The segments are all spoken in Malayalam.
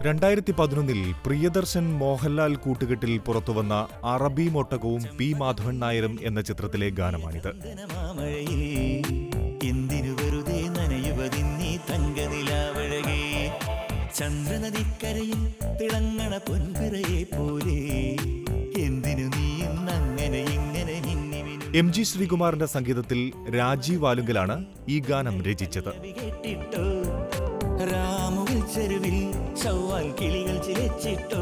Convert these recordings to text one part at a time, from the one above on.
രണ്ടായിരത്തി പതിനൊന്നിൽ പ്രിയദർശൻ മോഹൻലാൽ കൂട്ടുകെട്ടിൽ പുറത്തുവന്ന അറബി മൊട്ടകവും പി മാധവൻ നായരും എന്ന ചിത്രത്തിലെ ഗാനമാണിത് മാമഴയിൽ എന്തിനു വെറുതെ നനയുവതിന്നീ തങ്കനിലാവഴകേ ചന്ദ്രനദിക്കരയിൽ തിളങ്ങണ പൊൻപിറയെ പോലെ എന്തിനു നീ ഇന്നങ്ങനെ ഇങ്ങനെ നിന്നിവിനു എം ജി ശ്രീകുമാറിന്റെ സംഗീതത്തിൽ രാജീവ് ആലുങ്കലാണ് ഈ ഗാനം രചിച്ചത് കേട്ടിട്ടോ രാമുകൾ ചെരുവിൽ ചൊവ്വാൽ കിളികൾ ചിലച്ചിട്ടോ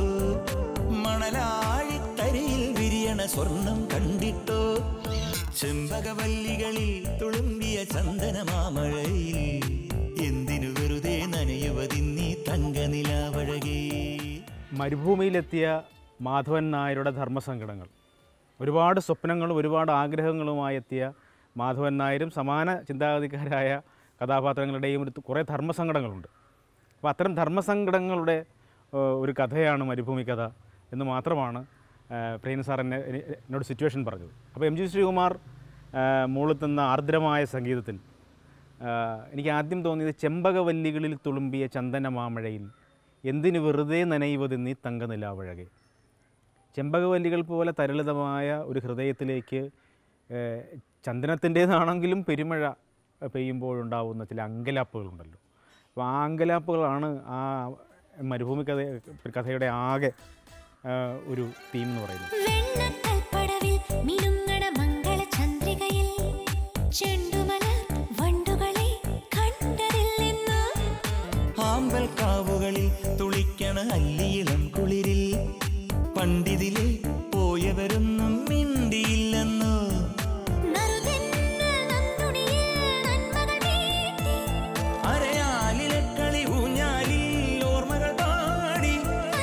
മണലാഴിത്തരയിൽ വിരിയണ സ്വർണം കണ്ടിട്ടോ ചെമ്പകവല്ലികളിൽ തുളുമ്പിയ ചന്ദനമാമഴയിൽ എന്തിനു വെറുതെ നനയുവതിന്നീ തങ്കനിലാവഴകേ മരുഭൂമിയിലെത്തിയ മാധവൻ നായരുടെ ധർമ്മസങ്കടങ്ങൾ ഒരുപാട് സ്വപ്നങ്ങളും ഒരുപാട് ആഗ്രഹങ്ങളുമായി എത്തിയ മാധവൻ നായരും സമാന ചിന്താഗതിക്കാരായ കഥാപാത്രങ്ങളുടെയും ഒരു കുറേ ധർമ്മസങ്കടങ്ങളുണ്ട് അപ്പോൾ അത്തരം ധർമ്മസങ്കടങ്ങളുടെ ഏഹ്, ഒരു കഥയാണ് മരുഭൂമി കഥ എന്ന് മാത്രമാണ് ഏഹ്, പ്രിയൻ സാർ എന്നെ എനി- എന്നോട് സിറ്റുവേഷൻ പറഞ്ഞത് അപ്പോൾ എം ജി ശ്രീകുമാർ ഏഹ്, മൂളത്തുന്ന ആർദ്രമായ സംഗീതത്തിൽ ആഹ് എനിക്ക് ആദ്യം തോന്നിയത് ചെമ്പകവല്ലികളിൽ തുളുമ്പിയ ചന്ദന മാമഴയിൽ എന്തിനു വെറുതെ നനയുവതെന്നീ തങ്കനിലാവഴകെ ചെമ്പകവല്ലികൾ പോലെ തരളിതമായ ഒരു ഹൃദയത്തിലേക്ക് ഏഹ്, ചന്ദനത്തിൻ്റേതാണെങ്കിലും പെരുമഴ പെയ്യുമ്പോഴുണ്ടാവുന്ന ചില അങ്കലാപ്പുകളുണ്ടല്ലോ അപ്പോൾ ആ അങ്കലാപ്പുകളാണ് ആ മരുഭൂമി കഥ കഥയുടെ ആകെ ആഹ്, ഒരു തീം എന്ന് പറയുന്നത് വെണ്ണക്കൽപ്പടവിൽ മിനുങ്ങണ മംഗളചന്ദ്രികയിൽ ചെണ്ടുമലർ വണ്ടുകളെ കണ്ടതില്ലെന്ന് ആമ്പൽ കാവുകളിൽ തുളിക്കണ അല്ലിയിളം കുളിരിൽ പണ്ടിതിലെ പോയവരൊന്നും മിണ്ടിയില്ലെന്നോ നറുതെന്നൽ നന്തുണിയിൽ നന്മകൾ വീട്ടി അരയാലിലെ കളി ഊഞ്ഞാലിൽ ഓർമ്മകൾ പാടി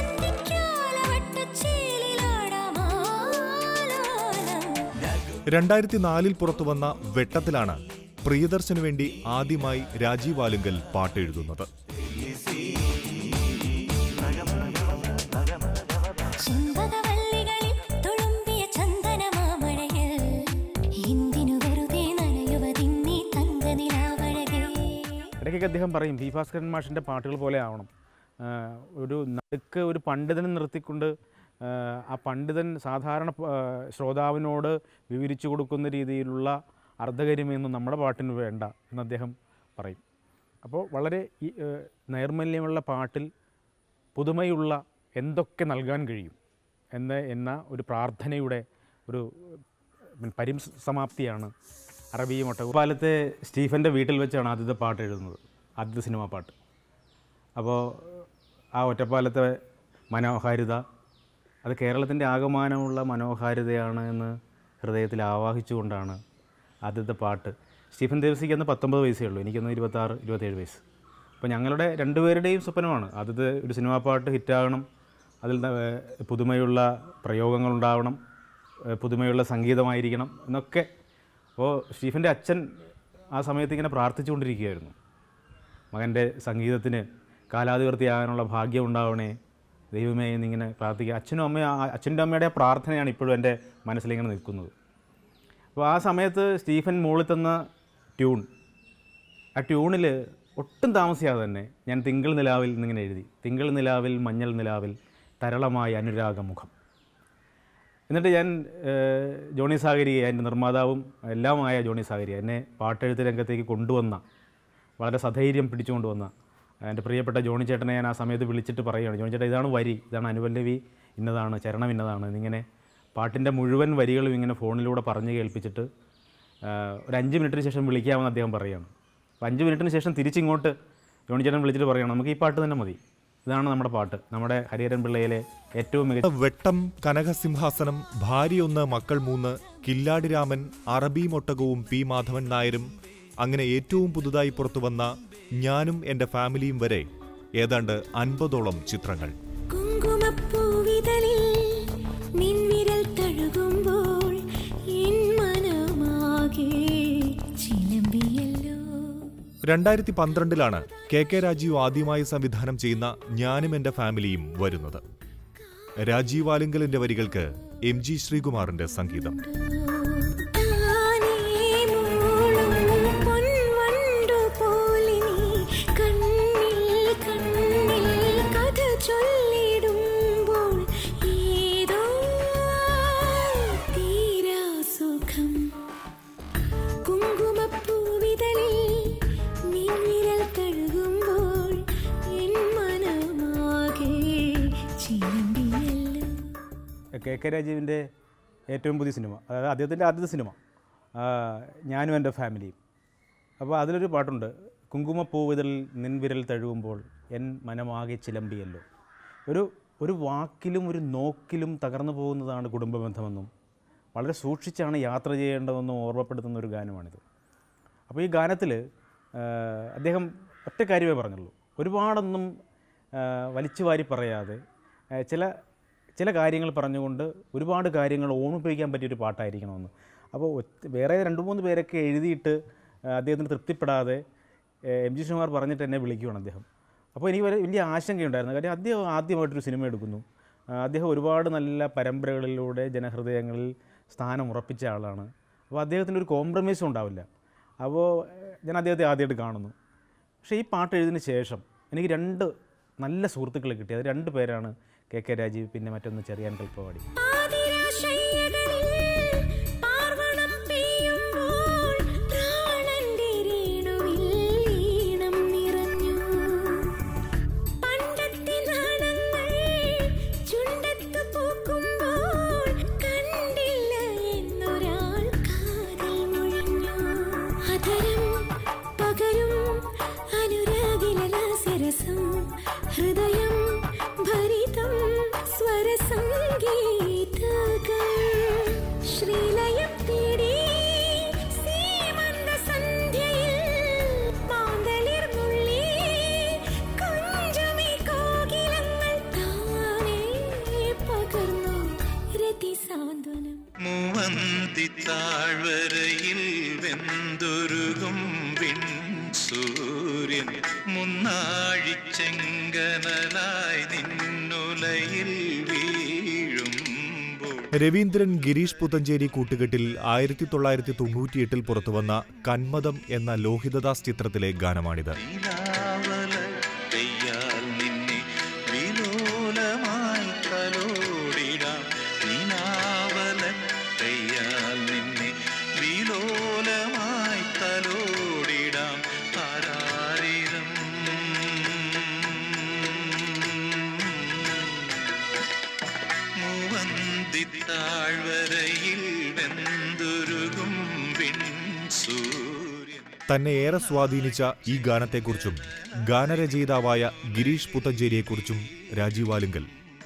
അന്തിക്കാലവട്ടച്ചേലിലാടാമാലോലം രണ്ടായിരത്തി നാലിൽ പുറത്തുവന്ന വെട്ടത്തിലാണ് പ്രിയദർശനു വേണ്ടി ആദ്യമായി രാജീവ് ആലുങ്കൽ പാട്ടെഴുതുന്നത് ചെമ്പകവല്ലികളിൽ തുളുമ്പിയ ചന്ദനമാമഴയിൽ എന്തിനു വെറുതെ നനയുവതിന്നീ തങ്കനിലാവഴകേ ഇടയ്ക്കൊക്കെ അദ്ദേഹം പറയും പി ഭാസ്കരൻ മാഷിൻ്റെ പാട്ടുകൾ പോലെ ആവണം ആഹ് ഒരു നടുക്ക് ഒരു പണ്ഡിതനെ നിർത്തിക്കൊണ്ട് ആഹ് ആ പണ്ഡിതൻ സാധാരണ ആഹ് ശ്രോതാവിനോട് വിവരിച്ചു കൊടുക്കുന്ന രീതിയിലുള്ള അർദ്ധകരിമയൊന്നും നമ്മുടെ പാട്ടിന് വേണ്ട എന്ന് അദ്ദേഹം പറയും അപ്പോൾ വളരെ ഈ ആഹ് നൈർമല്യമുള്ള പാട്ടിൽ പുതുമയുള്ള എന്തൊക്കെ നൽകാൻ കഴിയും എന്ന എന്ന ഒരു പ്രാർത്ഥനയുടെ ഒരു ഉം, പരിസമാപ്തിയാണ് അറബി മൊട്ട കാലത്തെ സ്റ്റീഫൻ്റെ വീട്ടിൽ വെച്ചാണ് ആദ്യത്തെ പാട്ട് എഴുതുന്നത് ആദ്യത്തെ സിനിമാ പാട്ട് അപ്പോൾ ആ ഒറ്റപ്പാലത്തെ മനോഹാരിത അത് കേരളത്തിൻ്റെ ആകമാനമുള്ള മനോഹാരിതയാണ് എന്ന് ഹൃദയത്തിൽ ആവാഹിച്ചുകൊണ്ടാണ് ആദ്യത്തെ പാട്ട് സ്റ്റീഫൻ ദേവസിക്ക് അന്ന് പത്തൊമ്പത് വയസ്സേ ഉള്ളൂ എനിക്കന്ന് ഇരുപത്താറ് ഇരുപത്തേഴ് വയസ്സ് അപ്പോൾ ഞങ്ങളുടെ രണ്ടുപേരുടെയും സ്വപ്നമാണ് ആദ്യത്തെ ഒരു സിനിമാ പാട്ട് ഹിറ്റാകണം അതിൽ ന- ഏഹ് പുതുമയുള്ള പ്രയോഗങ്ങളുണ്ടാവണം ഏഹ് പുതുമയുള്ള സംഗീതമായിരിക്കണം എന്നൊക്കെ അപ്പോൾ സ്റ്റീഫൻ്റെ അച്ഛൻ ആ സമയത്ത് ഇങ്ങനെ പ്രാർത്ഥിച്ചുകൊണ്ടിരിക്കുകയായിരുന്നു മകൻ്റെ സംഗീതത്തിന് കാലാതിവർത്തിയാകാനുള്ള ഭാഗ്യം ഉണ്ടാവണേ ദൈവമേ എന്നിങ്ങനെ പ്രാർത്ഥിക്കുക അച്ഛനും അമ്മയും ആ- അച്ഛൻ്റെ അമ്മയുടെ ആ പ്രാർത്ഥനയാണ് ഇപ്പോഴും എൻ്റെ മനസ്സിലിങ്ങനെ നിൽക്കുന്നത് അപ്പോൾ ആ സമയത്ത് സ്റ്റീഫൻ മൂളി തന്ന ട്യൂൺ ആ ട്യൂണിൽ ഒട്ടും താമസിയാതെ തന്നെ ഞാൻ തിങ്കൾ നിലാവിൽ എന്നിങ്ങനെ എഴുതി തിങ്കൾ നിലാവിൽ മഞ്ഞൾ നിലാവിൽ തരളമായ അനുരാഗമുഖം എന്നിട്ട് ഞാൻ ഏഹ്, ജോണി സാഗരിയെ എൻ്റെ നിർമ്മാതാവും എല്ലാമായ ജോണി സാഗരിയ എന്നെ പാട്ടെഴുത്ത് രംഗത്തേക്ക് കൊണ്ടുവന്ന വളരെ സധൈര്യം പിടിച്ചുകൊണ്ടുവന്ന എൻ്റെ പ്രിയപ്പെട്ട ജോണി ചേട്ടനെ ഞാൻ ആ സമയത്ത് വിളിച്ചിട്ട് പറയുകയാണ് ജോണി ചേട്ടാ ഇതാണ് വരി ഇതാണ് അനുപല്ലവി ഇന്നതാണ് ചരണം ഇന്നതാണ് എന്നിങ്ങനെ പാട്ടിൻ്റെ മുഴുവൻ വരികളും ഇങ്ങനെ ഫോണിലൂടെ പറഞ്ഞു കേൾപ്പിച്ചിട്ട് ആഹ്, ഒരു അഞ്ച് മിനിറ്റിന് ശേഷം വിളിക്കാമെന്ന് അദ്ദേഹം പറയുകയാണ് അപ്പോൾ അഞ്ച് മിനിറ്റിന് ശേഷം തിരിച്ചിങ്ങോട്ട് ജോണി ചേട്ടൻ വിളിച്ചിട്ട് പറയുകയാണ് നമുക്ക് ഈ പാട്ട് തന്നെ മതി ഇതാണ് നമ്മുടെ പാട്ട് നമ്മുടെ ഹരിഹരൻ പിള്ളയിലെ ഏറ്റവും മികച്ച വെട്ടം കനകസിംഹാസനം ഭാര്യയൊന്ന് മക്കൾ മൂന്ന് കില്ലാടി രാമൻ അറബി മൊട്ടകവും പി മാധവൻ നായരും അങ്ങനെ ഏറ്റവും പുതുതായി പുറത്തുവന്ന ഞാനും എന്റെ ഫാമിലിയും വരെ ഏതാണ്ട് അൻപതോളം ചിത്രങ്ങൾ കുങ്കുമപ്പൂവിതളിൽ നിൻവിരൽ തഴുകുമ്പോൾ എൻ മനമാകെ ചിലമ്പിയല്ലോ രണ്ടായിരത്തി പന്ത്രണ്ടിലാണ് കെ കെ രാജീവ് ആദ്യമായി സംവിധാനം ചെയ്യുന്ന ഞാനും എന്റെ ഫാമിലിയും വരുന്നത് രാജീവ് ആലിങ്കലിന്റെ വരികൾക്ക് എം ജി ശ്രീകുമാറിന്റെ സംഗീതം താനേ മൂളും പൊൻവണ്ടു പോലെ നീ കണ്ണിൽ കണ്ണിൽ കഥ ചൊല്ലും കെ കെ രാജീവിൻ്റെ ഏറ്റവും പുതിയ സിനിമ അതായത് അദ്ദേഹത്തിൻ്റെ ആദ്യത്തെ സിനിമ ആ, ഞാനും എൻ്റെ ഫാമിലിയും അപ്പോൾ അതിലൊരു പാട്ടുണ്ട് കുങ്കുമപ്പൂവിതൽ നിൻവിരൽ തഴുകുമ്പോൾ എൻ മനമാകെ ചിലമ്പിയല്ലോ ഒരു ഒരു വാക്കിലും ഒരു നോക്കിലും തകർന്നു പോകുന്നതാണ് കുടുംബ ബന്ധമെന്നും വളരെ സൂക്ഷിച്ചാണ് യാത്ര ചെയ്യേണ്ടതെന്നും ഓർമ്മപ്പെടുത്തുന്ന ഒരു ഗാനമാണിത് അപ്പോൾ ഈ ഗാനത്തിൽ അദ്ദേഹം ഒറ്റ കാര്യമേ പറഞ്ഞുള്ളൂ ഒരുപാടൊന്നും ആ, വലിച്ചു വാരി പറയാതെ ആ, ചില ചില കാര്യങ്ങൾ പറഞ്ഞുകൊണ്ട് ഒരുപാട് കാര്യങ്ങൾ ഓർമ്മിപ്പിക്കാൻ പറ്റിയൊരു പാട്ടായിരിക്കണമെന്ന് അപ്പോൾ ഒറ്റ- വേറെ രണ്ട് മൂന്ന് പേരൊക്കെ എഴുതിയിട്ട് ആ, അദ്ദേഹത്തിന് തൃപ്തിപ്പെടാതെ ഏ, എം ജി ശ്രീകുമാർ പറഞ്ഞിട്ട് എന്നെ വിളിക്കുകയാണ് അദ്ദേഹം അപ്പോൾ എനിക്ക് വരെ വലിയ ആശങ്കയുണ്ടായിരുന്നു കാര്യം അദ്ദേഹം ആദ്യമായിട്ടൊരു സിനിമ എടുക്കുന്നു ആ, അദ്ദേഹം ഒരുപാട് നല്ല പരമ്പരകളിലൂടെ ജനഹൃദയങ്ങളിൽ സ്ഥാനം ഉറപ്പിച്ച ആളാണ് അപ്പോൾ അദ്ദേഹത്തിൻ്റെ ഒരു കോംപ്രമൈസും ഉണ്ടാവില്ല അപ്പോൾ ഏഹ്, ഞാൻ അദ്ദേഹത്തെ ആദ്യമായിട്ട് കാണുന്നു പക്ഷേ ഈ പാട്ട് എഴുതിന് ശേഷം എനിക്ക് രണ്ട് നല്ല സുഹൃത്തുക്കളെ കിട്ടി അത് രണ്ട് പേരാണ് കെ കെ രാജീവ് പിന്നെ മറ്റൊന്ന് ചെറിയാൻ കൽപ്പവാടി ആതിരാശയ്യകളിൽ പാർവണം പെയ്യുമ്പോൾ പ്രാണന്റെ രേണുവിൽ ഈണം നിറഞ്ഞു. പണ്ടത്തെ നാണങ്ങൾ ചുണ്ടത്ത് പൂക്കുമ്പോൾ കണ്ടില്ല എന്നൊരാൾ കാതിൽ മൊഴിഞ്ഞു. അധരം പകരും അനുരാഗിലലാസ്യരസം ഹൃദയം ഭരിതം സ്വരസംഗീതകൾ ശ്രീലയം തേടി സീമന്ത സന്ധ്യയിൽ മാന്തളിർ മുള്ളി കുഞ്ചമി കോകിലങ്ങൾ താനേ പകർന്നു രതിസാന്ത്വനം മൂവന്തി താഴ്വരയിൽ വെന്തൊരുകും വിൺ സൂര്യൻ മുന്നാഴിച്ചെങ്കനലായി നിന്നുലയിൽ വീഴുമ്പോൾ രവീന്ദ്രൻ ഗിരീഷ് പുത്തഞ്ചേരി കൂട്ടുകെട്ടിൽ ആയിരത്തി തൊള്ളായിരത്തി തൊണ്ണൂറ്റിയെട്ടിൽ പുറത്തുവന്ന കന്മദം എന്ന ലോഹിതദാസ് ചിത്രത്തിലെ ഗാനമാണിത് നിലാവല പെയ്യാൽ നിന്നെ വിലോലമായി തലോടിടാം നിലാവല പെയ്യാൽ നിന്നെ വിലോലമായി തലോടിടാം താരാരിരം മൂവന്തി താഴ്വരയിൽ വെന്തുരുകും വിൺ സൂര്യൻ തന്നെ ഏറെ സ്വാധീനിച്ച ഈ ഗാനത്തെക്കുറിച്ചും ഗാനരചയിതാവായ ഗിരീഷ് പുത്തഞ്ചേരിയെക്കുറിച്ചും രാജീവ് ആലുങ്കൽ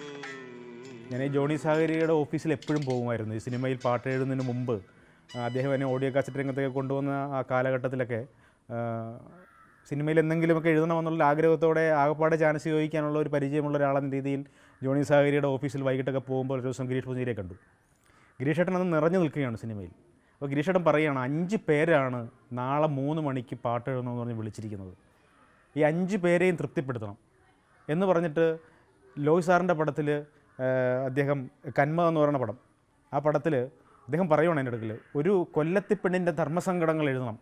ഞാൻ ഈ ജോണി സാഗരിയുടെ ഓഫീസിൽ എപ്പോഴും പോകുമായിരുന്നു ഈ സിനിമയിൽ പാട്ട് എഴുതുന്നതിന് മുമ്പ് ആ, അദ്ദേഹം എന്നെ ഓഡിയോ കാസറ്റ് രംഗത്തൊക്കെ കൊണ്ടുവന്ന ആ കാലഘട്ടത്തിലൊക്കെ ആ, സിനിമയിൽ എന്തെങ്കിലുമൊക്കെ എഴുതണമെന്നുള്ള ആഗ്രഹത്തോടെ ആകപ്പാടെ ചാൻസ് ചോദിക്കാനുള്ള ഒരു പരിചയമുള്ള ഒരാളെന്ന രീതിയിൽ ജോണി സാഗരിയുടെ ഓഫീസിൽ വൈകിട്ടൊക്കെ പോകുമ്പോൾ ഒരു ദിവസം ഗിരീഷ് പുഞ്ചേരിയെ കണ്ടു ഗിരീഷ് ഏട്ടൻ അന്ന് നിറഞ്ഞു നിൽക്കുകയാണ് സിനിമയിൽ അപ്പോൾ ഗിരീഷ് ഏട്ടൻ പറയുകയാണ് അഞ്ച് പേരാണ് നാളെ മൂന്ന് മണിക്ക് പാട്ട് എഴുതണമെന്ന് പറഞ്ഞ് വിളിച്ചിരിക്കുന്നത് ഈ അഞ്ച് പേരെയും തൃപ്തിപ്പെടുത്തണം എന്ന് പറഞ്ഞിട്ട് ലോയ് സാറിൻ്റെ പടത്തിൽ അദ്ദേഹം കന്മ എന്ന് പറയുന്ന പടം ആ പടത്തിൽ അദ്ദേഹം പറയുവാണ് എൻ്റെ അടുക്കൽ ഒരു കൊല്ലത്തിപ്പെണ്ണിൻ്റെ ധർമ്മസങ്കടങ്ങൾ എഴുതണം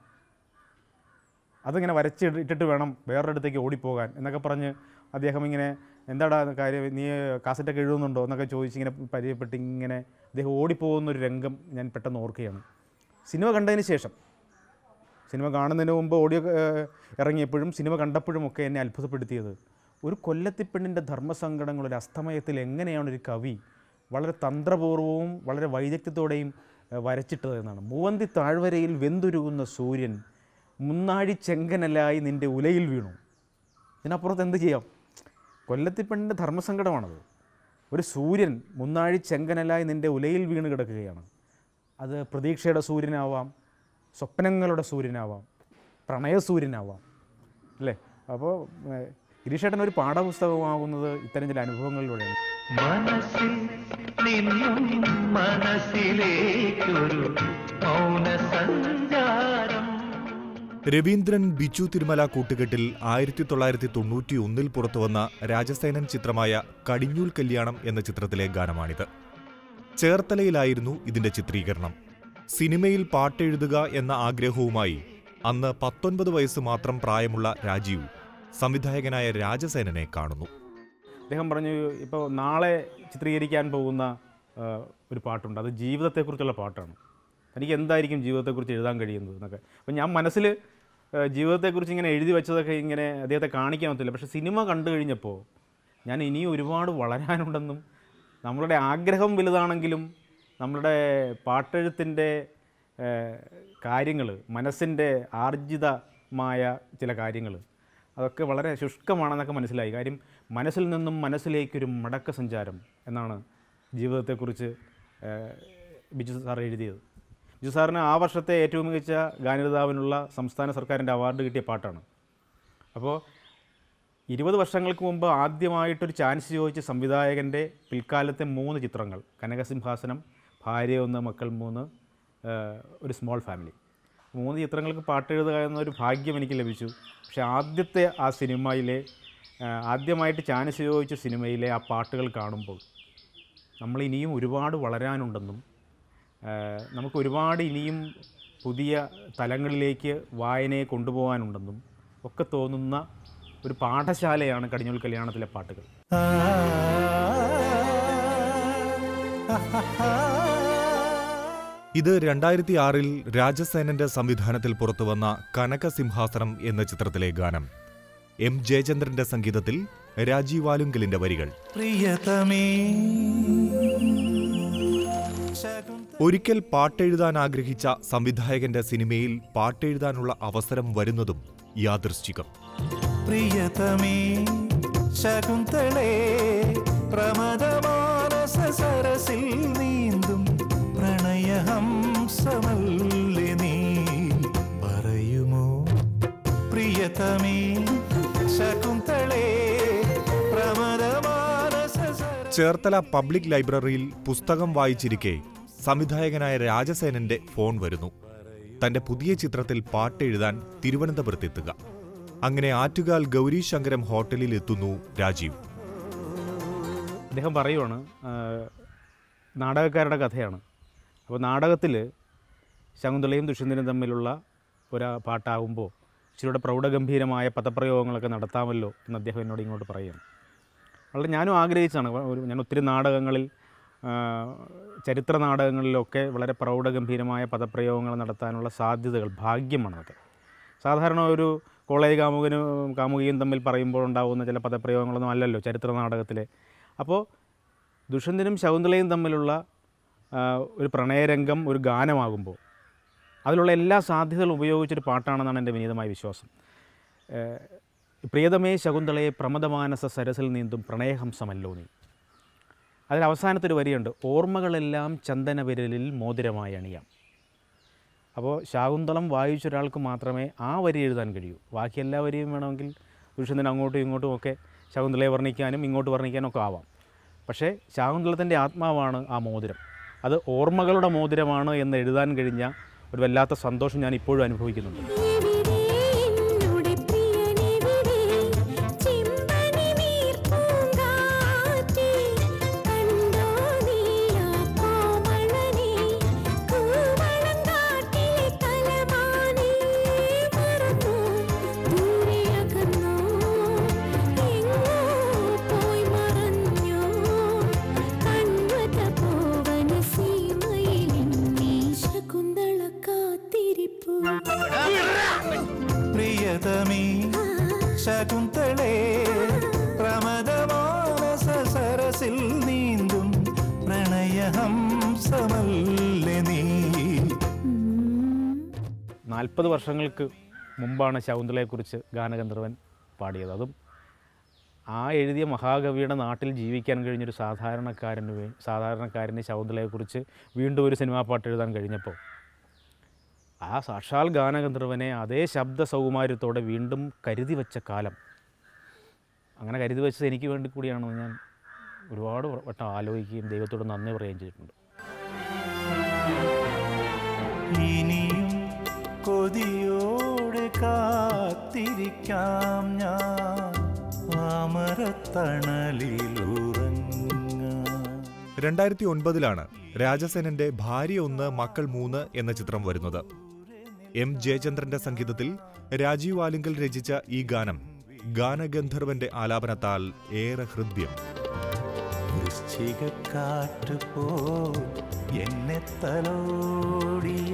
അതിങ്ങനെ വരച്ച് ഇട്ടിട്ട് വേണം വേറൊരിടത്തേക്ക് ഓടിപ്പോകാൻ എന്നൊക്കെ പറഞ്ഞ് അദ്ദേഹം ഇങ്ങനെ എന്താടാ കാര്യം നീ കാസറ്റൊക്കെ എഴുതുന്നുണ്ടോ എന്നൊക്കെ ചോദിച്ച് ഇങ്ങനെ പരിചയപ്പെട്ട് ഇങ്ങനെ അദ്ദേഹം ഓടിപ്പോകുന്ന ഒരു രംഗം ഞാൻ പെട്ടെന്ന് ഓർക്കുകയാണ് സിനിമ കണ്ടതിന് ശേഷം സിനിമ കാണുന്നതിന് മുമ്പ് ഓഡിയോ ഏഹ്, ഇറങ്ങിയപ്പോഴും സിനിമ കണ്ടപ്പോഴും ഒക്കെ എന്നെ അത്ഭുതപ്പെടുത്തിയത് ഒരു കൊല്ലത്തിപ്പെണ്ണിൻ്റെ ധർമ്മസങ്കടങ്ങൾ ഒരു അസ്തമയത്തിൽ എങ്ങനെയാണ് ഒരു കവി വളരെ തന്ത്രപൂർവവും വളരെ വൈദഗ്ധ്യത്തോടെയും ഏഹ്, വരച്ചിട്ടത് എന്നാണ് മൂവന്തി താഴ്വരയിൽ വെന്തുരുകുന്ന സൂര്യൻ മുന്നാഴി ചെങ്കനലായി നിൻ്റെ ഉലയിൽ വീണു ഇതിനപ്പുറത്ത് എന്ത് ചെയ്യാം കൊല്ലത്തിപ്പെണ്ണിൻ്റെ ധർമ്മസങ്കടമാണത് ഒരു സൂര്യൻ മുന്നാഴി ചെങ്കനലായി നിൻ്റെ ഉലയിൽ വീണ് കിടക്കുകയാണ് അത് പ്രതീക്ഷയുടെ സൂര്യനാവാം സ്വപ്നങ്ങളുടെ സൂര്യനാവാം പ്രണയസൂര്യനാവാം അല്ലേ അപ്പോൾ ഗിരീഷേട്ടൻ ഒരു പാഠപുസ്തകമാകുന്നത് ഇത്തരം ചില അനുഭവങ്ങളിലൂടെയാണ് മനസ്സിൽ നിന്നും മനസ്സിലേക്കൊരു മൗന സഞ്ചാരം രവീന്ദ്രൻ ബിച്ചു തിരുമല കൂട്ടുകെട്ടിൽ ആയിരത്തി തൊള്ളായിരത്തി തൊണ്ണൂറ്റി ഒന്നിൽ പുറത്തുവന്ന രാജസേനൻ ചിത്രമായ കടിഞ്ഞൂൽ കല്യാണം എന്ന ചിത്രത്തിലെ ഗാനമാണിത് ചേർത്തലയിലായിരുന്നു ഇതിന്റെ ചിത്രീകരണം സിനിമയിൽ പാട്ടെഴുതുക എന്ന ആഗ്രഹവുമായി അന്ന് പത്തൊൻപത് വയസ്സ് മാത്രം പ്രായമുള്ള രാജീവ് സംവിധായകനായ രാജസേനനെ കാണുന്നു അദ്ദേഹം പറഞ്ഞു ഇപ്പോൾ നാളെ ചിത്രീകരിക്കാൻ പോകുന്ന ആ, ഒരു പാട്ടുണ്ട് അത് ജീവിതത്തെക്കുറിച്ചുള്ള പാട്ടാണ് എനിക്ക് എന്തായിരിക്കും ജീവിതത്തെക്കുറിച്ച് എഴുതാൻ കഴിയുന്നത് എന്നൊക്കെ അപ്പം ഞാൻ മനസ്സിൽ ആ, ജീവിതത്തെക്കുറിച്ച് ഇങ്ങനെ എഴുതി വെച്ചതൊക്കെ ഇങ്ങനെ അദ്ദേഹത്തെ കാണിക്കാൻ പറ്റില്ല പക്ഷേ സിനിമ കണ്ടു കഴിഞ്ഞപ്പോൾ ഞാൻ ഇനിയും ഒരുപാട് വളരാനുണ്ടെന്നും നമ്മളുടെ ആഗ്രഹം വലുതാണെങ്കിലും നമ്മളുടെ പാട്ടെഴുത്തിൻ്റെ കാര്യങ്ങൾ മനസ്സിൻ്റെ ആർജിതമായ ചില കാര്യങ്ങൾ അതൊക്കെ വളരെ ശുഷ്കമാണെന്നൊക്കെ മനസ്സിലായി കാര്യം മനസ്സിൽ നിന്നും മനസ്സിലേക്കൊരു മടക്ക സഞ്ചാരം എന്നാണ് ജീവിതത്തെക്കുറിച്ച് ഏഹ്, ബിജു സാർ എഴുതിയത് ബിജു സാറിന് ആ വർഷത്തെ ഏറ്റവും മികച്ച ഗാനരതാവിനുള്ള സംസ്ഥാന സർക്കാരിൻ്റെ അവാർഡ് കിട്ടിയ പാട്ടാണ് അപ്പോൾ ഇരുപത് വർഷങ്ങൾക്ക് മുമ്പ് ആദ്യമായിട്ടൊരു ചാൻസ് ചോദിച്ച സംവിധായകൻ്റെ പിൽക്കാലത്തെ മൂന്ന് ചിത്രങ്ങൾ കനകസിംഹാസനം ഭാര്യ ഒന്ന് മക്കൾ മൂന്ന് ഏഹ്, ഒരു സ്മോൾ ഫാമിലി മൂന്ന് ചിത്രങ്ങൾക്ക് പാട്ടെഴുതുക എന്നൊരു ഭാഗ്യം എനിക്ക് ലഭിച്ചു പക്ഷേ ആദ്യത്തെ ആ സിനിമയിലെ ഏഹ്, ആദ്യമായിട്ട് ചാൻസ് ചോദിച്ച സിനിമയിലെ ആ പാട്ടുകൾ കാണുമ്പോൾ നമ്മൾ ഇനിയും ഒരുപാട് വളരാനുണ്ടെന്നും ഏഹ്, നമുക്ക് ഒരുപാട് ഇനിയും പുതിയ തലങ്ങളിലേക്ക് വായനയെ കൊണ്ടുപോകാനുണ്ടെന്നും ഒക്കെ തോന്നുന്ന ഒരു പാഠശാലയാണ് കടിഞ്ഞൂൽ കല്യാണത്തിലെ പാട്ടുകൾ ഇത് രണ്ടായിരത്തി ആറിൽ രാജസേനന്റെ സംവിധാനത്തിൽ പുറത്തുവന്ന കനകസിംഹാസനം എന്ന ചിത്രത്തിലെ ഗാനം എം ജയചന്ദ്രന്റെ സംഗീതത്തിൽ രാജീവ് ആലുങ്കലിന്റെ വരികൾ പ്രിയതമേ ഒരിക്കൽ പാട്ടെഴുതാൻ ആഗ്രഹിച്ച സംവിധായകന്റെ സിനിമയിൽ പാട്ടെഴുതാനുള്ള അവസരം വരുന്നതും യാദൃശ്ചികം പ്രിയതമേ ശകുന്തളേ പ്രമദമാനസ സരസിൽ നീന്തും പ്രണയഹംസമല്ലേ നീ പറയുമോ പ്രിയതമേ ശകുന്തളേ പ്രമദമാനസ സരസിൽ ചേർത്തല പബ്ലിക് ലൈബ്രറിയിൽ പുസ്തകം വായിച്ചിരിക്കെ സംവിധായകനായ രാജസേനന്റെ ഫോൺ വരുന്നു തന്റെ പുതിയ ചിത്രത്തിൽ പാട്ടെഴുതാൻ തിരുവനന്തപുരത്തെത്തുക അങ്ങനെ ആറ്റുകാൽ ഗൗരീശങ്കരം ഹോട്ടലിൽ എത്തുന്നു രാജീവ് അദ്ദേഹം പറയുവാണ് ആ, നാടകക്കാരുടെ കഥയാണ് അപ്പോൾ നാടകത്തിൽ ശകുന്തളയും ദുഷ്യന്തനും തമ്മിലുള്ള ഒരു പാട്ടാകുമ്പോൾ ഇച്ചിരിയുടെ പ്രൗഢഗംഭീരമായ പദപ്രയോഗങ്ങളൊക്കെ നടത്താമല്ലോ എന്ന് അദ്ദേഹം എന്നോട് ഇങ്ങോട്ട് പറയുകയാണ് വളരെ ഞാനും ആഗ്രഹിച്ചാണ് ഒരു ഞാൻ ഒത്തിരി നാടകങ്ങളിൽ ആ, ചരിത്ര നാടകങ്ങളിലൊക്കെ വളരെ പ്രൗഢഗംഭീരമായ പദപ്രയോഗങ്ങൾ നടത്താനുള്ള സാധ്യതകൾ ഭാഗ്യമാണ് അതൊക്കെ സാധാരണ ഒരു കോളേജ് കാമുകനും കാമുകിയും തമ്മിൽ പറയുമ്പോൾ ഉണ്ടാകുന്ന ചില പദപ്രയോഗങ്ങളൊന്നും അല്ലല്ലോ ചരിത്ര നാടകത്തിലെ അപ്പോൾ ദുഷ്യന്തനും ശകുന്തളയും തമ്മിലുള്ള ആ, ഒരു പ്രണയരംഗം ഒരു ഗാനമാകുമ്പോൾ അതിലുള്ള എല്ലാ സാധ്യതകളും ഉപയോഗിച്ചൊരു പാട്ടാണെന്നാണ് എൻ്റെ വിനീതമായ വിശ്വാസം ഏഹ്, പ്രിയതമേ ശകുന്തളയെ പ്രമദമാനസ സരസിൽ നീന്തും പ്രണയഹംസമല്ലോ നീ അതിൽ അവസാനത്തെ ഒരു വരിയുണ്ട് ഓർമ്മകളെല്ലാം ചന്ദന വിരലിൽ മോതിരമായി അണിയാം അപ്പോൾ ശാകുന്തളം വായിച്ച ഒരാൾക്ക് മാത്രമേ ആ വരി എഴുതാൻ കഴിയൂ ബാക്കി എല്ലാ വരിയും വേണമെങ്കിൽ ദുഷ്യന്തൻ അങ്ങോട്ടും ഇങ്ങോട്ടും ഒക്കെ ശകുന്തളയെ വർണ്ണിക്കാനും ഇങ്ങോട്ട് വർണ്ണിക്കാനും ഒക്കെ ആവാം പക്ഷേ ശാകുന്തളത്തിൻ്റെ ആത്മാവാണ് ആ മോതിരം അത് ഓർമ്മകളുടെ മോതിരമാണ് എന്ന് എഴുതാൻ കഴിഞ്ഞ ഒരു വല്ലാത്ത സന്തോഷം ഞാൻ ഇപ്പോഴും അനുഭവിക്കുന്നുണ്ട് എവിടെ എന്നുടെ പ്രിയനെവിടെ ചിമ്പനി നീർപ്പൂങ്കാറ്റേ കണ്ടോ നീയാ കോമളനെ കൂവളങ്കാട്ടിലെ കലമാനേ മറന്നോ ദൂരെ അകന്നോ എങ്ങോ പോയി മറഞ്ഞോ കൺവത പോവന സീമയിൽ നീ ശകുന്തള കാത്തിരിപ്പൂ പ്രിയതമേ ശകുന്തളേ പ്രമദമാനസ സരസിൽ നീന്തും പ്രണയഹംസമല്ലേ നീ നാൽപ്പത് വർഷങ്ങൾക്ക് മുമ്പാണ് ശകുന്തളയെക്കുറിച്ച് ഗാനഗന്ധർവൻ പാടിയത് അതും ആ എഴുതിയ മഹാകവിയുടെ നാട്ടിൽ ജീവിക്കാൻ കഴിഞ്ഞൊരു സാധാരണക്കാരന് വേ സാധാരണക്കാരന് ശകുന്തളയെക്കുറിച്ച് വീണ്ടും ഒരു സിനിമാ പാട്ട് എഴുതാൻ കഴിഞ്ഞപ്പോൾ ആ സാക്ഷാൽ ഗാനഗന്ധർവനെ അതേ ശബ്ദ സൗകുമാര്യത്തോടെ വീണ്ടും കരുതി വെച്ച കാലം അങ്ങനെ കരുതി വെച്ചത് എനിക്ക് വേണ്ടി കൂടിയാണെന്ന് ഞാൻ ഒരുപാട് വട്ടം ആലോചിക്കുകയും ദൈവത്തോട് നന്ദി പറയുകയും ചെയ്തിട്ടുണ്ട് ഇനിയും കൊതിയോടെ കാത്തിരിക്കാം ഞാൻ അമരത്തണലിലുറങ്ങാം രണ്ടായിരത്തി ഒൻപതിലാണ് രാജസേനന്റെ ഭാര്യ ഒന്ന് മക്കൾ മൂന്ന് എന്ന ചിത്രം വരുന്നത് എം ജയചന്ദ്രന്റെ സംഗീതത്തിൽ രാജീവ് ആലിങ്കൽ രചിച്ച ഈ ഗാനം ഗാനഗന്ധർവന്റെ ആലാപനത്താൽ ഏറെ ഹൃദ്യം വൃശ്ചികക്കാറ്റ് പോ എന്നെ തലോടിയ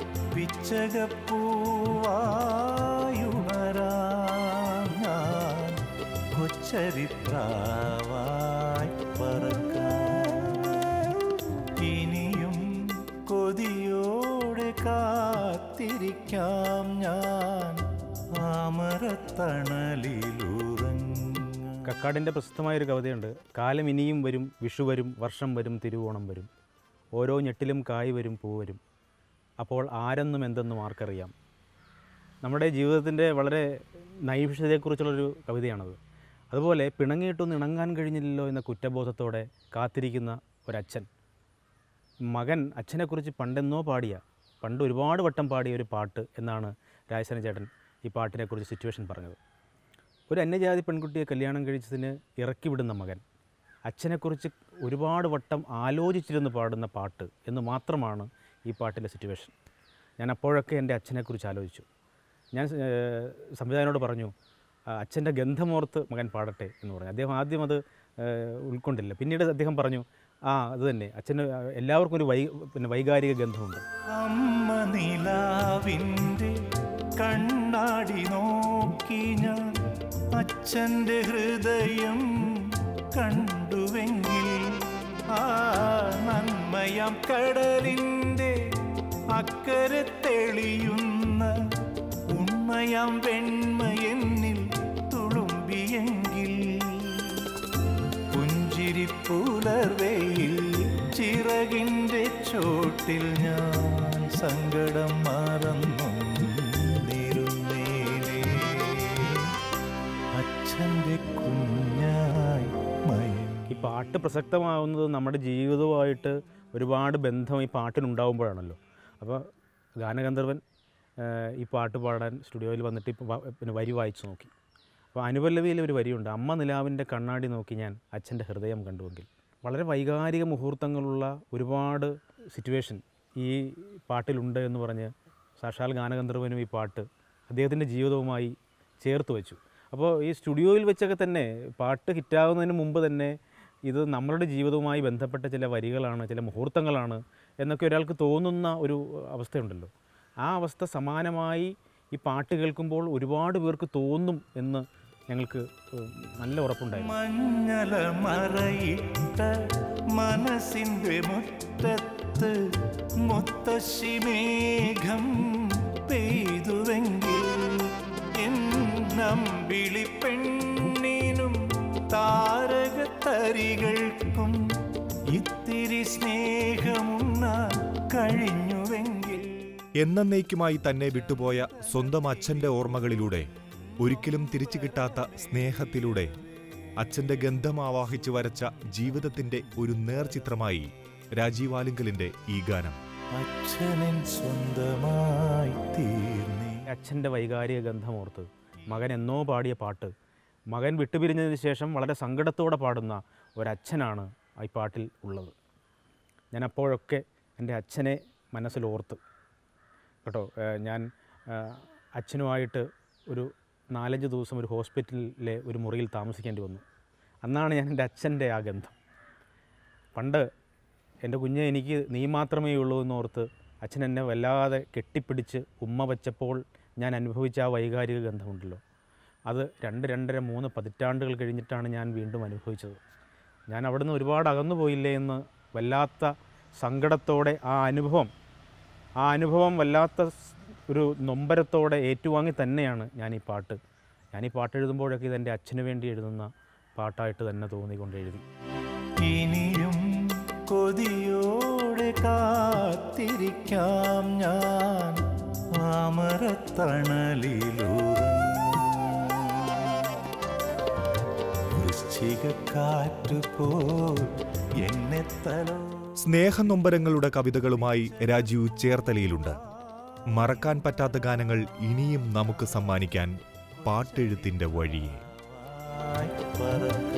പിച്ചകപ്പൂവായുണരാം ഞാൻ കൊച്ചരിപ്രാവായി പറക്കാം കാത്തിരിക്കാം ഞാൻ ആമരത്തണലിലുറങ്ങ കക്കാടിൻ്റെ പ്രസിദ്ധമായൊരു കവിതയുണ്ട് കാലം ഇനിയും വരും വിഷു വരും വർഷം വരും തിരുവോണം വരും ഓരോ ഞെട്ടിലും കായ് വരും പൂ വരും അപ്പോൾ ആരെന്നും എന്തെന്നും ആർക്കറിയാം നമ്മുടെ ജീവിതത്തിൻ്റെ വളരെ നൈവിഷ്യതയെക്കുറിച്ചുള്ളൊരു കവിതയാണത് അതുപോലെ പിണങ്ങിയിട്ടൊന്നും ഇണങ്ങാൻ കഴിഞ്ഞില്ലല്ലോ എന്ന കുറ്റബോധത്തോടെ കാത്തിരിക്കുന്ന ഒരച്ഛൻ മകൻ അച്ഛനെക്കുറിച്ച് പണ്ടെന്നോ പാടിയ പണ്ട് ഒരുപാട് വട്ടം പാടിയ ഒരു പാട്ട് എന്നാണ് രാജസേന ചേട്ടൻ ഈ പാട്ടിനെക്കുറിച്ച് സിറ്റുവേഷൻ പറഞ്ഞത് ഒരു അന്യജാതി പെൺകുട്ടിയെ കല്യാണം കഴിച്ചതിന് ഇറക്കി വിടുന്ന മകൻ അച്ഛനെക്കുറിച്ച് ഒരുപാട് വട്ടം ആലോചിച്ചിരുന്ന് പാടുന്ന പാട്ട് എന്ന് മാത്രമാണ് ഈ പാട്ടിലെ സിറ്റുവേഷൻ ഞാൻ അപ്പോഴൊക്കെ എൻ്റെ അച്ഛനെക്കുറിച്ച് ആലോചിച്ചു ഞാൻ ഏഹ്, സംവിധായകനോട് പറഞ്ഞു "ആ, അച്ഛൻ്റെ ഗന്ധമോർത്ത് മകൻ പാടട്ടെ എന്ന് പറഞ്ഞു അദ്ദേഹം ആദ്യം അത് ഏഹ്, ഉൾക്കൊണ്ടില്ല പിന്നീട് അദ്ദേഹം പറഞ്ഞു ആ അത് തന്നെ അച്ഛന് എല്ലാവർക്കും ഒരു വൈ പിന്നെ വൈകാരിക ഗന്ധമുണ്ട് അമ്മ നിലാവിൻ്റെ കണ്ണാടി നോക്കി ഞാൻ അച്ഛൻ്റെ ഹൃദയം കണ്ടുവെങ്കിൽ ആ നന്മയാം കടലിൻ്റെ അക്കരെ തെളിയുന്ന ഉണ്മയാം വെണ്മ എന്നിൽ തുളുമ്പിയെങ്കിൽ പുഞ്ചിരി പുലർവയിൽ ചിറകിൻ്റെ ചോട്ടിൽ ഞാൻ സങ്കടം മറന്നൊന്നിരുന്നേനേ അച്ഛൻ്റെ കുഞ്ഞായി മയങ്ങി ഈ പാട്ട് പ്രസക്തമാവുന്നത് നമ്മുടെ ജീവിതവുമായിട്ട് ഒരുപാട് ബന്ധം ഈ പാട്ടിനുണ്ടാവുമ്പോഴാണല്ലോ അപ്പോൾ ഗാനഗന്ധർവൻ ഏഹ്, ഈ പാട്ട് പാടാൻ സ്റ്റുഡിയോയിൽ വന്നിട്ട് ഇപ്പോൾ വ- പിന്നെ വരി വായിച്ചു നോക്കി അപ്പോൾ അനുപല്ലവിയിൽ ഒരു വരിയുണ്ട് അമ്മ നിലാവിൻ്റെ കണ്ണാടി നോക്കി ഞാൻ അച്ഛൻ്റെ ഹൃദയം കണ്ടുവെങ്കിൽ വളരെ വൈകാരിക മുഹൂർത്തങ്ങളുള്ള ഒരുപാട് സിറ്റുവേഷൻ ഈ പാട്ടിലുണ്ട് എന്ന് പറഞ്ഞ് സാക്ഷാൽ ഗാനഗന്ധർവനും ഈ പാട്ട് അദ്ദേഹത്തിൻ്റെ ജീവിതവുമായി ചേർത്ത് വെച്ചു അപ്പോൾ ഈ സ്റ്റുഡിയോയിൽ വെച്ചൊക്കെ തന്നെ പാട്ട് ഹിറ്റാകുന്നതിന് മുമ്പ് തന്നെ ഇത് നമ്മളുടെ ജീവിതവുമായി ബന്ധപ്പെട്ട ചില വരികളാണ് ചില മുഹൂർത്തങ്ങളാണ് എന്നൊക്കെ ഒരാൾക്ക് തോന്നുന്ന ഒരു അവസ്ഥയുണ്ടല്ലോ ആ അവസ്ഥ സമാനമായി ഈ പാട്ട് കേൾക്കുമ്പോൾ ഒരുപാട് പേർക്ക് തോന്നും എന്ന് ഞങ്ങൾക്ക് ഉം, നല്ല ഉറപ്പുണ്ടായിരുന്നു മഞ്ഞല മറയിട്ട മനസ്സിൻ്റെ മുറ്റത്ത് മുത്തശ്ശി മേഘം പെയ്തുവെങ്കിൽ എന്നമ്പിളി പെണ്ണിനും താരകത്തരികൾക്കും ഇത്തിരി സ്നേഹമുണ്ണാൻ കഴിഞ്ഞുവെങ്കിൽ എന്നേക്കുമായി തന്നെ വിട്ടുപോയ സ്വന്തം അച്ഛന്റെ ഓർമ്മകളിലൂടെ ഒരിക്കലും തിരിച്ചു കിട്ടാത്ത സ്നേഹത്തിലൂടെ അച്ഛന്റെ ഗന്ധം ആവാഹിച്ചു വരച്ച ജീവിതത്തിന്റെ ഒരു നേർചിത്രമായി രാജീവ് ആലിങ്കലിന്റെ ഈ ഗാനം അച്ഛനൻ സ്വന്തമായി തീർന്നേ അച്ഛൻ്റെ വൈകാരിക ഗന്ധമോർത്ത് മകൻ എന്നോ പാടിയ പാട്ട് മകൻ വിട്ടുപിരിഞ്ഞതിന് ശേഷം വളരെ സങ്കടത്തോടെ പാടുന്ന ഒരച്ഛനാണ് ഈ പാട്ടിൽ ഉള്ളത് ഞാൻ അപ്പോഴൊക്കെ എൻ്റെ അച്ഛനെ മനസ്സിലോർത്ത് കേട്ടോ ഏഹ് ഞാൻ ഏഹ് അച്ഛനുമായിട്ട് ഒരു നാലഞ്ച് ദിവസം ഒരു ഹോസ്പിറ്റലിലെ ഒരു മുറിയിൽ താമസിക്കേണ്ടി വന്നു അന്നാണ് ഞാൻ എൻ്റെ അച്ഛൻ്റെ ആ ഗന്ധം പണ്ട് എൻ്റെ കുഞ്ഞ് എനിക്ക് നീ മാത്രമേ ഉള്ളൂ എന്നോർത്ത് അച്ഛൻ എന്നെ വല്ലാതെ കെട്ടിപ്പിടിച്ച് ഉമ്മ വച്ചപ്പോൾ ഞാൻ അനുഭവിച്ച ആ വൈകാരിക ഗന്ധമുണ്ടല്ലോ അത് രണ്ട് രണ്ടര മൂന്ന് പതിറ്റാണ്ടുകൾ കഴിഞ്ഞിട്ടാണ് ഞാൻ വീണ്ടും അനുഭവിച്ചത് ഞാൻ അവിടുന്ന് ഒരുപാട് അകന്നു പോയില്ലേ എന്ന് വല്ലാത്ത സങ്കടത്തോടെ ആ അനുഭവം ആ അനുഭവം വല്ലാത്ത സ് ഒരു നൊമ്പരത്തോടെ ഏറ്റുവാങ്ങി തന്നെയാണ് ഞാൻ ഈ പാട്ട് ഞാൻ ഈ പാട്ട് എഴുതുമ്പോഴൊക്കെ ഇതെൻ്റെ അച്ഛന് വേണ്ടി എഴുതുന്ന പാട്ടായിട്ട് തന്നെ തോന്നിക്കൊണ്ട് എഴുതി ഇനിയും കൊതിയോടെ കാത്തിരിക്കാം ഞാൻ ആമരത്തണലിലൂറങ്ങും വൃശ്ചികക്കാറ്റ് പോൽ എന്നെ തലോ സ്നേഹനൊമ്പരങ്ങളുടെ കവിതകളുമായി രാജീവ് ചേർത്തലയിലുണ്ട് മറക്കാൻ പറ്റാത്ത ഗാനങ്ങൾ ഇനിയും നമുക്ക് സമ്മാനിക്കാൻ പാട്ടെഴുത്തിന്റെ വഴിയെ പറക്കാം